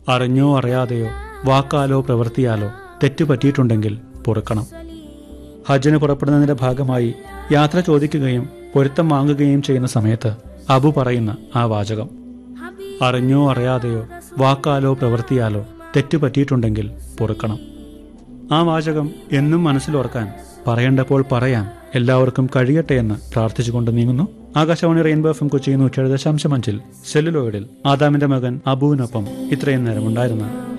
അറിഞ്ഞോ അറിയാതെയോ വാക്കാലോ പ്രവൃത്തിയാലോ തെറ്റുപറ്റിയിട്ടുണ്ടെങ്കിൽ പൊറുക്കണം ഹജ്ജിന് പുറപ്പെടുന്നതിന്റെ ഭാഗമായി യാത്ര ചോദിക്കുകയും പൊരുത്തം വാങ്ങുകയും ചെയ്യുന്ന സമയത്ത് അബു പറയുന്ന ആ വാചകം അറിഞ്ഞോ അറിയാതെയോ വാക്കാലോ പ്രവൃത്തിയാലോ തെറ്റുപറ്റിയിട്ടുണ്ടെങ്കിൽ പൊറുക്കണം ആ വാചകം എന്നും മനസ്സിലോർക്കാൻ പറയേണ്ടപ്പോൾ പറയാൻ എല്ലാവർക്കും കഴിയട്ടെ എന്ന് പ്രാർത്ഥിച്ചുകൊണ്ട് നീങ്ങുന്നു Akashvani rainbow F M Kochi നൂറ്റി ദശാംശം അഞ്ചിൽ സെല്ലുലോയിഡിൽ ആദാമിന്റെ മകൻ അബുവിനൊപ്പം ഇത്രയും നേരം ഉണ്ടായിരുന്ന